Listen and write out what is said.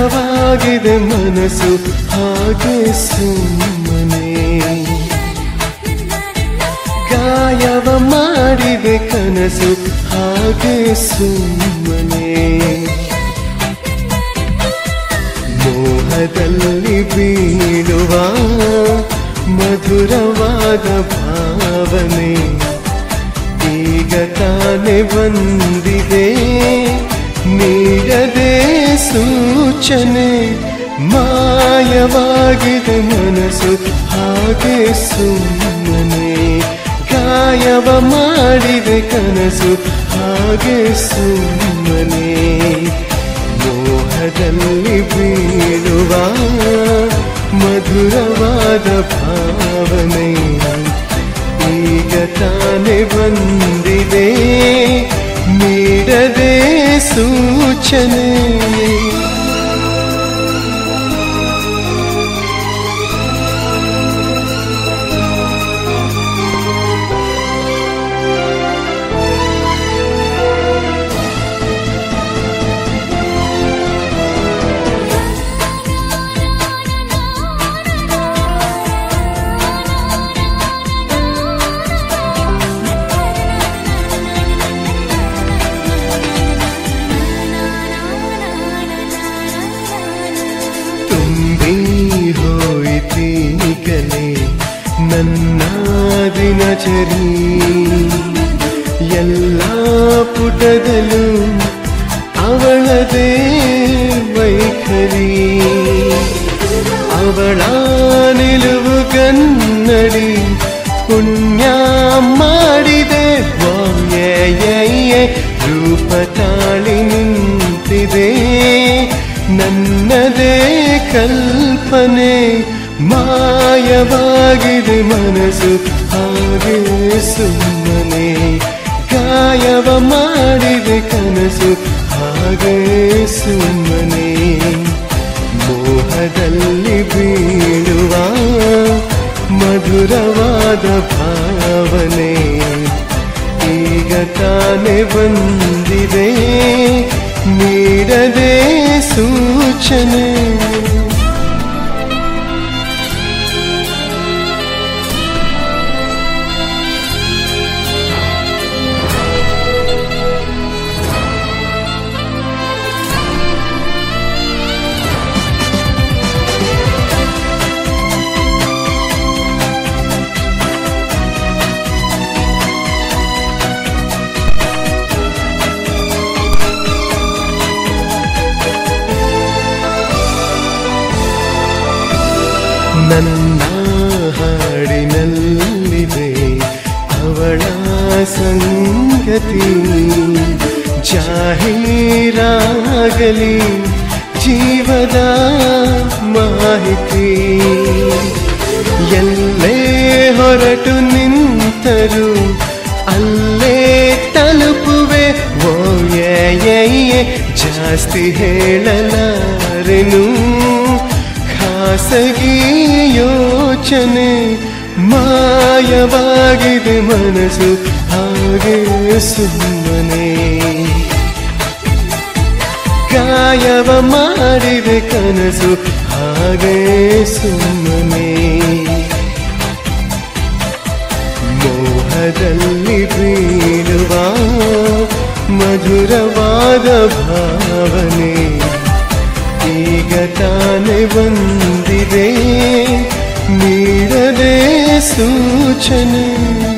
ಮಾಯವಾಗಿದೆ ಮನಸ್ಸು ಹಾಗೆ ಸುಮ್ಮನೆ ಗಾಯವ ಮಾಡಿದೆ ಕನಸು ಹಾಗೆ ಸುಮ್ಮನೆ ಮೋಹದಲ್ಲಿ ಬೀಳುವ ಮಧುರವಾದ ಭಾವನೆ ಈಗ ತಾನೆ ಬಂದಿದೆ ನೀಡದೆ ಸೂಚನೆ ಮಾಯವಾಗಿದೆ ಮನಸ್ಸು ಹಾಗೆ ಸುಮ್ಮನೆ ಗಾಯವ ಮಾಡಿದೆ ಕನಸು ಹಾಗೆ ಸುಮ್ಮನೆ ಮೋಹದಲ್ಲಿ ಬೀಳುವ ಮಧುರವಾದ ಭಾವನೆ ಈಗ ತಾನೆ ಬಂದಿದೆ ನೀಡದೆ ಸೂಚನೆ ತುಂಬಿ ಹೋಯಿತೀಗಲೇ ನನ್ನ ದಿನಚರಿ ಎಲ್ಲ ಪುಟದಲ್ಲೂ ಅವಳದೇ ವೈಖರಿ ಅವಳ ನಿಲುವು ಕನ್ನಡಿ ಪುಣ್ಯ ಮಾಡಿದೆ ವಾಯಯ್ಯಯ್ಯೆ ರೂಪ ತಾಳಿ ನಿಂತಿದೆ ನನ್ನದೇ ಕಲ್ಪನೆ ಮಾಯವಾಗಿದೆ ಮನಸ್ಸು ಹಾಗೆ ಸುಮ್ಮನೆ ಗಾಯವ ಮಾಡಿದೆ ಕನಸು ಹಾಗೆ ಸುಮ್ಮನೆ ಮೋಹದಲ್ಲಿ ಬೀಳುವ ಮಧುರವಾದ ಭಾವನೆ ಈಗ ತಾನೆ ಬಂದಿದೆ ನೀಡದೆ ಸೂಚನೆ ನನ್ನ ಹಾಡಿನಲ್ಲಿದೆ ಅವಳ ಸಂಗತಿ ಜಾಹೀರಾಗಲಿ ಜೀವದ ಮಾಹಿತಿ ಎಲ್ಲೇ ಹೊರಟು ನಿಂತರು ಅಲ್ಲೇ ತಲುಪುವೆ ಓ ಏ ಜಾಸ್ತಿ ಹೇಳಲಾರೆನು ಖಾಸಗಿ ಯೋಚನೆ ಮಾಯವಾಗಿದೆ ಮನಸ್ಸು ಹಾಗೆ ಸುಮ್ಮನೆ ಗಾಯವ ಮಾಡಿದೆ ಕನಸು ಹಾಗೆ ಸುಮ್ಮನೆ ಮೋಹದಲ್ಲಿ ಬೀಳುವ ಮಧುರವಾದ ಭಾವನೆ ಈಗ ತಾನೆ ಬಂದಿದೆ ನೀಡದೆ ಸೂಚನೆ